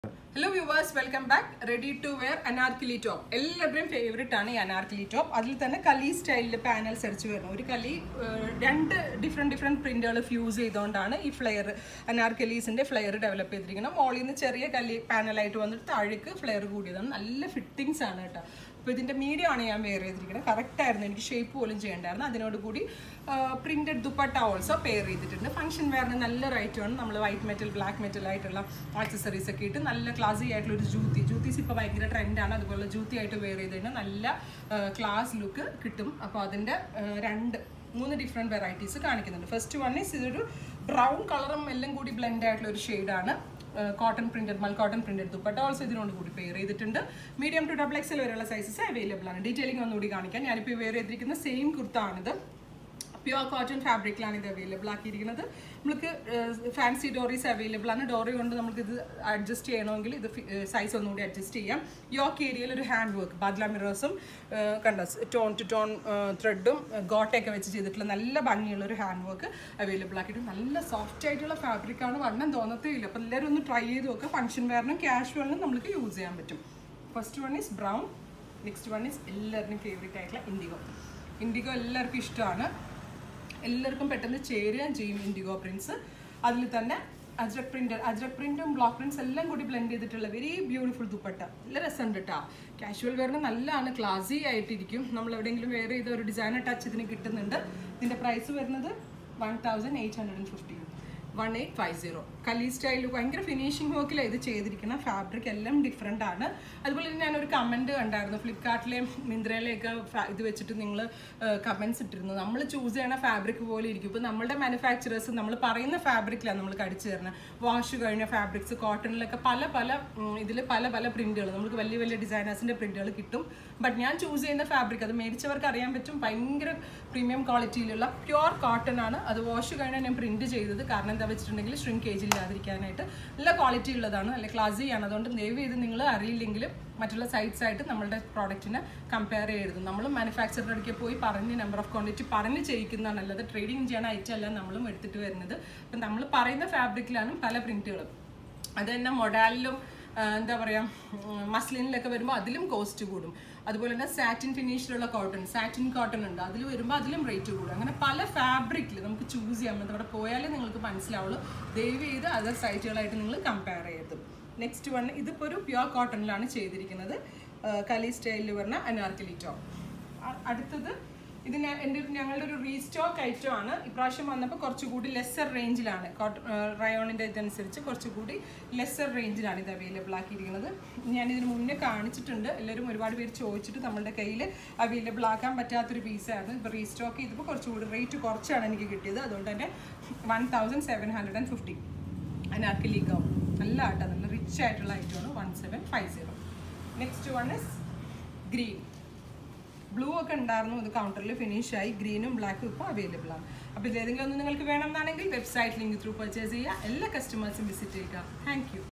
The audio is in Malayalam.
hello viewers welcome back ready to wear anarkali top എല്ലാവരുടെയും ഫേവറേറ്റ് ആണ് ഈ അനാർക്കിലി ടോപ്പ് അതിൽ തന്നെ കലി സ്റ്റൈലിൽ പാനൽസ് അടിച്ച് വരുന്നത് ഒരു കലി ഏഹ്, രണ്ട് ഡിഫറെൻറ്റ് ഡിഫറെൻറ്റ് പ്രിന്റുകൾ ഫ്യൂസ് ചെയ്തുകൊണ്ടാണ് ഈ ഫ്ലെയർ അനാർക്കലീസിൻ്റെ ഫ്ലെയർ ഡെവലപ്പ് ചെയ്തിരിക്കുന്നത് മോളിൽ നിന്ന് ചെറിയ കലി പാനലായിട്ട് വന്നിട്ട് താഴേക്ക് ഫ്ലെയർ കൂടിയതാണ് നല്ല ഫിറ്റിങ്സ് ആണ് കേട്ടോ അപ്പോൾ ഇതിൻ്റെ മീഡിയം ആണ് ഞാൻ വെയർ ചെയ്തിരിക്കുന്നത് കറക്റ്റ് ആയിരുന്നു എനിക്ക് ഷേപ്പ് പോലും ചെയ്യേണ്ടായിരുന്നു അതിനോട് കൂടി പ്രിന്റഡ് ദുപ്പട്ട ഓൾസോ പെയർ ചെയ്തിട്ടുണ്ട് ഫംഗ്ഷൻ വെയറിന് നല്ല റേറ്റുമാണ് നമ്മൾ വൈറ്റ് മെറ്റൽ ബ്ലാക്ക് മെറ്റൽ ആയിട്ടുള്ള ആക്സസറീസ് ഒക്കെ ഇട്ട് നല്ല ക്ലാസി ആയിട്ടുള്ള ഒരു ജൂത്തി ജൂത്തീസ് ഇപ്പോൾ ഭയങ്കര ട്രെൻഡാണ് അതുപോലെ ജൂത്തി ആയിട്ട് വെയർ ചെയ്ത് കഴിഞ്ഞാൽ നല്ല ക്ലാസ് ലുക്ക് കിട്ടും അപ്പോൾ അതിൻ്റെ രണ്ട് മൂന്ന് ഡിഫറെൻറ്റ് വെറൈറ്റീസ് കാണിക്കുന്നുണ്ട് ഫസ്റ്റ് വൺ ഈസ് ഇതൊരു ബ്രൗൺ കളറും എല്ലാം കൂടി ബ്ലെൻഡ് ആയിട്ടുള്ള ഒരു ഷെയ്ഡാണ് cotton printed mul cotton printed dupatta also ഇതിനോട് കൂടി പെയർ ചെയ്തിട്ടുണ്ട് മീഡിയം ടു ഡബിൾ എക്സൽ വരെയുള്ള സൈസസ് അവൈലബിൾ ആണ് ഡീറ്റെയിലിംഗ് ഒന്നുകൂടി കാണിക്കാം ഞാനിപ്പോൾ വെയർ ചെയ്തിരിക്കുന്ന സെയിം കുർത്താണിത് പ്യുവർ കോട്ടൺ ഫാബ്രിക്കിലാണ് ഇത് അവൈലബിൾ ആക്കിയിരിക്കുന്നത് നമുക്ക് ഫാൻസി ഡോറീസ് അവൈലബിൾ ആണ് ഡോറി കൊണ്ട് നമുക്ക് ഇത് അഡ്ജസ്റ്റ് ചെയ്യണമെങ്കിൽ ഇത് സൈസ് ഒന്നുകൂടി അഡ്ജസ്റ്റ് ചെയ്യാം യോക്ക് ഏരിയയിൽ ഒരു ഹാൻഡ് വർക്ക് ബാദ്ല മിറേഴ്സും കണ്ട ടോൺ ടു ടോൺ ത്രെഡും ഗോട്ടയൊക്കെ വെച്ച് ചെയ്തിട്ടുള്ള നല്ല ഭംഗിയുള്ള ഒരു ഹാൻഡ് വർക്ക് അവൈലബിൾ ആക്കിയിട്ട് നല്ല സോഫ്റ്റ് ആയിട്ടുള്ള ഫാബ്രിക്കാണ് വണ്ണം തോന്നത്തേ ഇല്ല അപ്പോൾ എല്ലാവരും ഒന്ന് ട്രൈ ചെയ്ത് നോക്കുക ഫംഗ്ഷൻ വെയറിനും ക്യാഷ്വലിനും നമുക്ക് യൂസ് ചെയ്യാൻ പറ്റും first one is brown next one is എല്ലാവരുടെയും ഫേവറേറ്റ് ആയിട്ടുള്ള ഇൻഡിഗോ ഇൻഡിഗോ എല്ലാവർക്കും ഇഷ്ടമാണ് എല്ലാവർക്കും പെട്ടെന്ന് ചേരുകയും ചെയ്യും ഇൻഡിഗോ പ്രിൻസ് അതിൽ തന്നെ അജ്രക് പ്രിന്റ് അജ്രക് പ്രിന്റും ബ്ലോക്ക് പ്രിന്റ്സ് എല്ലാം കൂടി ബ്ലെൻഡ് ചെയ്തിട്ടുള്ള വെരി ബ്യൂട്ടിഫുൾ ദുപ്പട്ട നല്ല രസമുണ്ട് കേട്ടോ കാഷ്വൽ വെയറിന് നല്ലതാണ് ക്ലാസി ആയിട്ടിരിക്കും നമ്മൾ എവിടെയെങ്കിലും വെയർ ചെയ്ത ഒരു ഡിസൈനർ ടച്ച് ഇതിന് കിട്ടുന്നുണ്ട് ഇതിൻ്റെ പ്രൈസ് വരുന്നത് one thousand eight hundred and fifty one eight five zero kali style ഭയങ്കര ഫിനിഷിംഗ് വർക്കിലാണ് ഇത് ചെയ്തിരിക്കുന്ന ഫാബ്രിക് എല്ലാം ഡിഫറെൻ്റ് ആണ് അതുപോലെ തന്നെ ഞാനൊരു കമൻറ്റ് കണ്ടായിരുന്നു ഫ്ലിപ്കാർട്ടിലെയും മിന്ത്രയിലെയൊക്കെ ഇത് വെച്ചിട്ട് നിങ്ങൾ കമൻസ് ഇട്ടിരുന്നു നമ്മൾ ചൂസ് ചെയ്യണ ഫാബ്രിക് പോലെ ഇരിക്കും ഇപ്പോൾ നമ്മളുടെ മാനുഫാക്ചറേഴ്സ് നമ്മൾ പറയുന്ന ഫാബ്രിക്കിലാണ് നമ്മൾ കടിച്ചു തരുന്നത് വാഷ് കഴിഞ്ഞ ഫാബ്രിക്സ് കോട്ടണിലൊക്കെ പല പല ഇതിൽ പല പല പ്രിന്റുകൾ നമുക്ക് വലിയ വലിയ ഡിസൈനേഴ്സിൻ്റെ പ്രിന്റുകൾ കിട്ടും ബട്ട് ഞാൻ ചൂസ് ചെയ്യുന്ന ഫാബ്രിക് അത് മേടിച്ചവർക്ക് അറിയാൻ പറ്റും ഭയങ്കര പ്രീമിയം ക്വാളിറ്റിയിലുള്ള പ്യുവർ കോട്ടൺ ആണ് അത് വാഷ് കഴിഞ്ഞാൽ ഞാൻ പ്രിന്റ് ചെയ്തത് കാരണം എന്താ വെച്ചിട്ടുണ്ടെങ്കിൽ ഷ്രിങ്കേജ് ഇല്ലാതിരിക്കാനായിട്ട് നല്ല ക്വാളിറ്റി ഉള്ളതാണ് നല്ല ക്ലാസി ആണ് അതുകൊണ്ട് ദയവ് ചെയ്ത് നിങ്ങൾ അറിയില്ലെങ്കിലും മറ്റുള്ള സൈറ്റ്സ് ആയിട്ട് നമ്മളുടെ പ്രോഡക്റ്റിനെ കമ്പയർ ചെയ്യരുത് നമ്മൾ മാനുഫാക്ചറിൻ്റെ അടുക്കെ പോയി പറഞ്ഞ് നമ്പർ ഓഫ് ക്വാണ്ടിറ്റി പറഞ്ഞ് ചെയ്യിക്കുന്നതാണ് അല്ലാതെ ട്രേഡിങ് ചെയ്യണ ഐറ്റം അല്ല നമ്മളും എടുത്തിട്ട് വരുന്നത് അപ്പം നമ്മൾ പറയുന്ന ഫാബ്രിക്കിലാണ് പല പ്രിന്റുകളും അത് തന്നെ മൊഡാലിലും എന്താ പറയുക മസ്ലിനിലൊക്കെ വരുമ്പോൾ അതിലും കോസ്റ്റ് കൂടും അതുപോലെ തന്നെ സാറ്റിൻ ഫിനിഷിലുള്ള കോട്ടൺ സാറ്റിൻ കോട്ടൺ ഉണ്ട് അതിൽ വരുമ്പോൾ അതിലും റേറ്റ് കൂടും അങ്ങനെ പല ഫാബ്രിക്കിൽ നമുക്ക് ചൂസ് ചെയ്യാൻ പറ്റും അവിടെ പോയാലേ നിങ്ങൾക്ക് മനസ്സിലാവുള്ളൂ ദയവ് ചെയ്ത് അതർ സൈറ്റുകളായിട്ട് നിങ്ങൾ കമ്പയർ ചെയ്യരുത് നെക്സ്റ്റ് വൺ ഇതിപ്പോൾ ഒരു പ്യുവർ കോട്ടണിലാണ് ചെയ്തിരിക്കുന്നത് കലി സ്റ്റൈലിൽ പറഞ്ഞ അനാർക്കലി ടോപ്പ് അടുത്തത് ഇത് ഞാൻ എൻ്റെ ഒരു ഞങ്ങളുടെ ഒരു റീസ്റ്റോക്ക് ഐറ്റം ആണ് ഇപ്രാവശ്യം വന്നപ്പോൾ കുറച്ചുകൂടി ലെസ്സർ റേഞ്ചിലാണ് റയോണിൻ്റെ ഇതനുസരിച്ച് കുറച്ചുകൂടി ലെസ്സർ റേഞ്ചിലാണ് ഇത് അവൈലബിൾ ആക്കിയിരിക്കുന്നത് ഞാൻ ഇതിന് മുന്നേ കാണിച്ചിട്ടുണ്ട് എല്ലാവരും ഒരുപാട് പേര് ചോദിച്ചിട്ട് നമ്മളുടെ കയ്യിൽ അവൈലബിൾ ആക്കാൻ പറ്റാത്തൊരു പീസായിരുന്നു ഇപ്പോൾ റീസ്റ്റോക്ക് ചെയ്തപ്പോൾ കുറച്ചുകൂടി റേറ്റ് കുറച്ചാണ് എനിക്ക് കിട്ടിയത് അതുകൊണ്ട് തന്നെ one thousand seven hundred and fifty anarkali gown നല്ല ആട്ടോ നല്ല റിച്ച് ആയിട്ടുള്ള ഐറ്റമാണ് one seven five zero next one is green blue ഒക്കെ ഉണ്ടായിരുന്നു ഇത് കൗണ്ടറിൽ ഫിനിഷ് ആയി ഗ്രീനും ബ്ലാക്കും ഇപ്പോൾ അവൈലബിൾ ആണ് അപ്പോൾ ഇതിലേതെങ്കിലും ഒന്ന് നിങ്ങൾക്ക് വേണമെന്നാണെങ്കിൽ വെബ്സൈറ്റ് ലിങ്ക് ത്രൂ പർച്ചേസ് ചെയ്യുക എല്ലാ കസ്റ്റമേഴ്സും വിസിറ്റ് ചെയ്യുക താങ്ക്